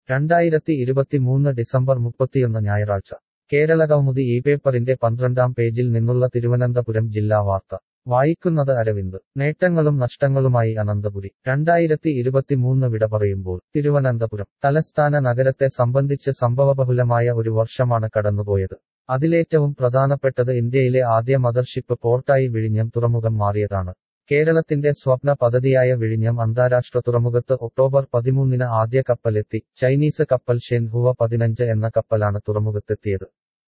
രണ്ടായിരത്തി ഇരുപത്തിമൂന്ന് ഡിസംബർ മുപ്പത്തിയൊന്ന് ഞായറാഴ്ച കേരള കൗമുദി ഈ പേപ്പറിന്റെ പന്ത്രണ്ടാം പേജിൽ നിന്നുള്ള തിരുവനന്തപുരം ജില്ലാ വാർത്ത വായിക്കുന്നത് അരവിന്ദ് നേട്ടങ്ങളും നഷ്ടങ്ങളുമായി അനന്തപുരി രണ്ടായിരത്തി ഇരുപത്തിമൂന്ന് വിട പറയുമ്പോൾ തിരുവനന്തപുരം തലസ്ഥാന നഗരത്തെ സംബന്ധിച്ച് സംഭവബഹുലമായ ഒരു വർഷമാണ് കടന്നുപോയത് അതിലേറ്റവും പ്രധാനപ്പെട്ടത് ഇന്ത്യയിലെ ആദ്യ മദർഷിപ്പ് പോർട്ടായി വിഴിഞ്ഞം തുറമുഖം മാറിയതാണ് കേരളത്തിന്റെ സ്വപ്ന പദ്ധതിയായ വിഴിഞ്ഞം അന്താരാഷ്ട്ര തുറമുഖത്ത് ഒക്ടോബർ പതിമൂന്നിന് ആദ്യ കപ്പലെത്തി ചൈനീസ് കപ്പൽ ഷെൻഹുവ പതിനഞ്ച് എന്ന കപ്പലാണ് തുറമുഖത്തെത്തിയത്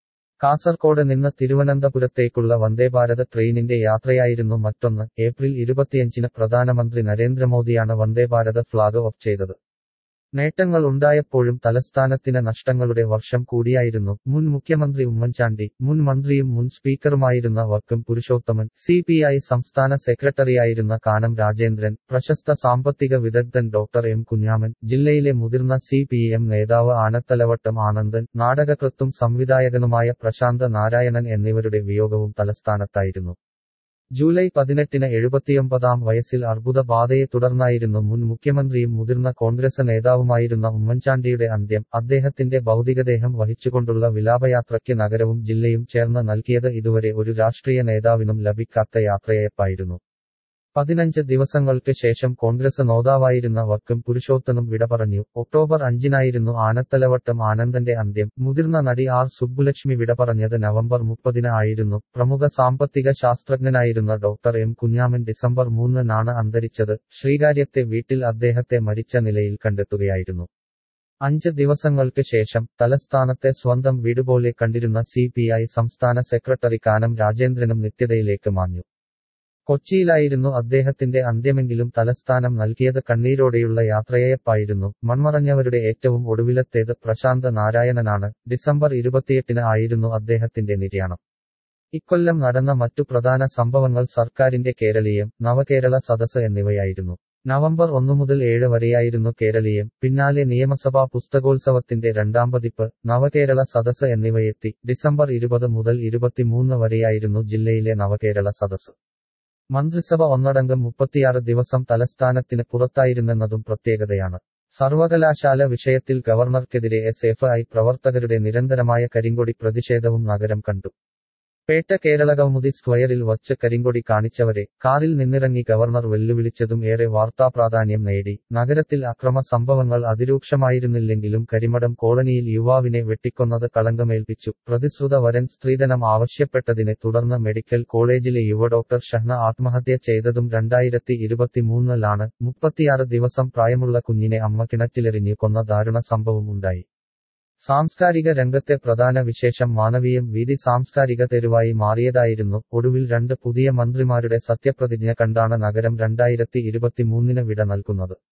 കാസർകോട് നിന്ന് തിരുവനന്തപുരത്തേക്കുള്ള വന്ദേഭാരത് ട്രെയിനിന്റെ യാത്രയായിരുന്നു മറ്റൊന്ന് ഏപ്രിൽ ഇരുപത്തിയഞ്ചിന് പ്രധാനമന്ത്രി നരേന്ദ്രമോദിയാണ് വന്ദേഭാരത് ഫ്ളാഗ് ഓഫ് ചെയ്തത് നേട്ടങ്ങൾ ഉണ്ടായപ്പോഴും തലസ്ഥാനത്തിന് നഷ്ടങ്ങളുടെ വർഷം കൂടിയായിരുന്നു മുൻ മുഖ്യമന്ത്രി ഉമ്മൻചാണ്ടി മുൻ മന്ത്രിയും മുൻ സ്പീക്കറുമായിരുന്ന Vakkom Purushothaman C P I സംസ്ഥാന സെക്രട്ടറിയായിരുന്ന കാനം രാജേന്ദ്രൻ പ്രശസ്ത സാമ്പത്തിക വിദഗ്ധൻ ഡോക്ടർ എം കുഞ്ഞാമൻ ജില്ലയിലെ മുതിർന്ന സി പി എം നേതാവ് ആനത്തലവട്ടം ആനന്ദൻ നാടകകൃത്തും സംവിധായകനുമായ പ്രശാന്ത നാരായണൻ എന്നിവരുടെ വിയോഗവും തലസ്ഥാനത്തായിരുന്നു ജൂലൈ പതിനെട്ടിന് എഴുപത്തിയൊമ്പതാം വയസ്സിൽ അർബുദ ബാധയെ തുടർന്നായിരുന്നു മുൻ മുഖ്യമന്ത്രിയും മുതിർന്ന കോൺഗ്രസ് നേതാവുമായിരുന്ന ഉമ്മൻചാണ്ടിയുടെ അന്ത്യം അദ്ദേഹത്തിന്റെ ഭൗതികദേഹം വഹിച്ചുകൊണ്ടുള്ള വിലാപയാത്രയ്ക്ക് നഗരവും ജില്ലയും ചേർന്ന് നൽകിയത് ഇതുവരെ ഒരു രാഷ്ട്രീയ നേതാവിനും ലഭിക്കാത്ത യാത്രയയപ്പായിരുന്നു പതിനഞ്ച് ദിവസങ്ങൾക്ക് ശേഷം കോൺഗ്രസ് നേതാവായിരുന്ന വക്കം പുരുഷോത്തനും വിട പറഞ്ഞു ഒക്ടോബർ അഞ്ചിനായിരുന്നു ആനത്തലവട്ടം ആനന്ദന്റെ അന്ത്യം മുതിർന്ന നടി ആർ സുബ്ബുലക്ഷ്മി വിട പറഞ്ഞത് നവംബർ മുപ്പതിന് ആയിരുന്നു പ്രമുഖ സാമ്പത്തിക ശാസ്ത്രജ്ഞനായിരുന്ന ഡോക്ടർ എം കുഞ്ഞാമൻ ഡിസംബർ മൂന്നിനാണ് അന്തരിച്ചത് ശ്രീകാര്യത്തെ വീട്ടിൽ അദ്ദേഹത്തെ മരിച്ച നിലയിൽ കണ്ടെത്തുകയായിരുന്നു അഞ്ച് ദിവസങ്ങൾക്ക് ശേഷം തലസ്ഥാനത്തെ സ്വന്തം വീടുപോലെ കണ്ടിരുന്ന സി സംസ്ഥാന സെക്രട്ടറി കാനം രാജേന്ദ്രനും നിത്യതയിലേക്ക് മാഞ്ഞു കൊച്ചിയിലായിരുന്നു അദ്ദേഹത്തിന്റെ അന്ത്യമെങ്കിലും തലസ്ഥാനം നൽകിയത് കണ്ണീരോടെയുള്ള യാത്രയയപ്പായിരുന്നു മൺമറഞ്ഞവരുടെ ഏറ്റവും ഒടുവിലത്തേത് പ്രശാന്ത് നാരായണനാണ് ഡിസംബർ ഇരുപത്തിയെട്ടിന് ആയിരുന്നു അദ്ദേഹത്തിന്റെ നിര്യാണം ഇക്കൊല്ലം നടന്ന മറ്റു പ്രധാന സംഭവങ്ങൾ സർക്കാരിന്റെ കേരളീയം നവകേരള സദസ് എന്നിവയായിരുന്നു നവംബർ ഒന്നു മുതൽ ഏഴ് വരെയായിരുന്നു കേരളീയം പിന്നാലെ നിയമസഭാ പുസ്തകോത്സവത്തിന്റെ രണ്ടാം പതിപ്പ് നവകേരള സദസ് എന്നിവയെത്തി ഡിസംബർ ഇരുപത് മുതൽ ഇരുപത്തിമൂന്ന് വരെയായിരുന്നു ജില്ലയിലെ നവകേരള സദസ് മന്ത്രിസഭ ഒന്നടങ്കം മുപ്പത്തിയാറ് ദിവസം തലസ്ഥാനത്തിന് പുറത്തായിരുന്നെന്നതും പ്രത്യേകതയാണ് സർവകലാശാല വിഷയത്തിൽ ഗവർണർക്കെതിരെ എസ് എഫ് ഐ പ്രവർത്തകരുടെ നിരന്തരമായ കരിങ്കൊടി പ്രതിഷേധവും നഗരം കണ്ടു പേട്ട കേരള കൗമുദി സ്ക്വയറിൽ വച്ച് കരിങ്കൊടി കാണിച്ചവരെ കാറിൽ നിന്നിറങ്ങി ഗവർണർ വെല്ലുവിളിച്ചതും ഏറെ വാർത്താപ്രാധാന്യം നേടി നഗരത്തിൽ അക്രമ സംഭവങ്ങൾ അതിരൂക്ഷമായിരുന്നില്ലെങ്കിലും കരിമടം കോളനിയിൽ യുവാവിനെ വെട്ടിക്കൊന്നത് കളങ്കമേൽപ്പിച്ചു പ്രതിശ്രുത വരൻ സ്ത്രീധനം ആവശ്യപ്പെട്ടതിനെ തുടർന്ന് മെഡിക്കൽ കോളേജിലെ യുവ ഡോക്ടർ ഷഹ്ന ആത്മഹത്യ ചെയ്തതും രണ്ടായിരത്തി ഇരുപത്തിമൂന്നിലാണ് മുപ്പത്തിയാറ് ദിവസം പ്രായമുള്ള കുഞ്ഞിനെ അമ്മ കിണറ്റിലെറിഞ്ഞു കൊന്ന ദാരുണ സംഭവം ഉണ്ടായി സാംസ്കാരിക രംഗത്തെ പ്രധാന വിശേഷം മാനവീയം വീതി സാംസ്കാരിക തെരുവായി മാറിയതായിരുന്നു ഒടുവിൽ രണ്ട് പുതിയ മന്ത്രിമാരുടെ സത്യപ്രതിജ്ഞ കണ്ടാണ് നഗരം രണ്ടായിരത്തി ഇരുപത്തിമൂന്നിന് വിട നൽകുന്നത്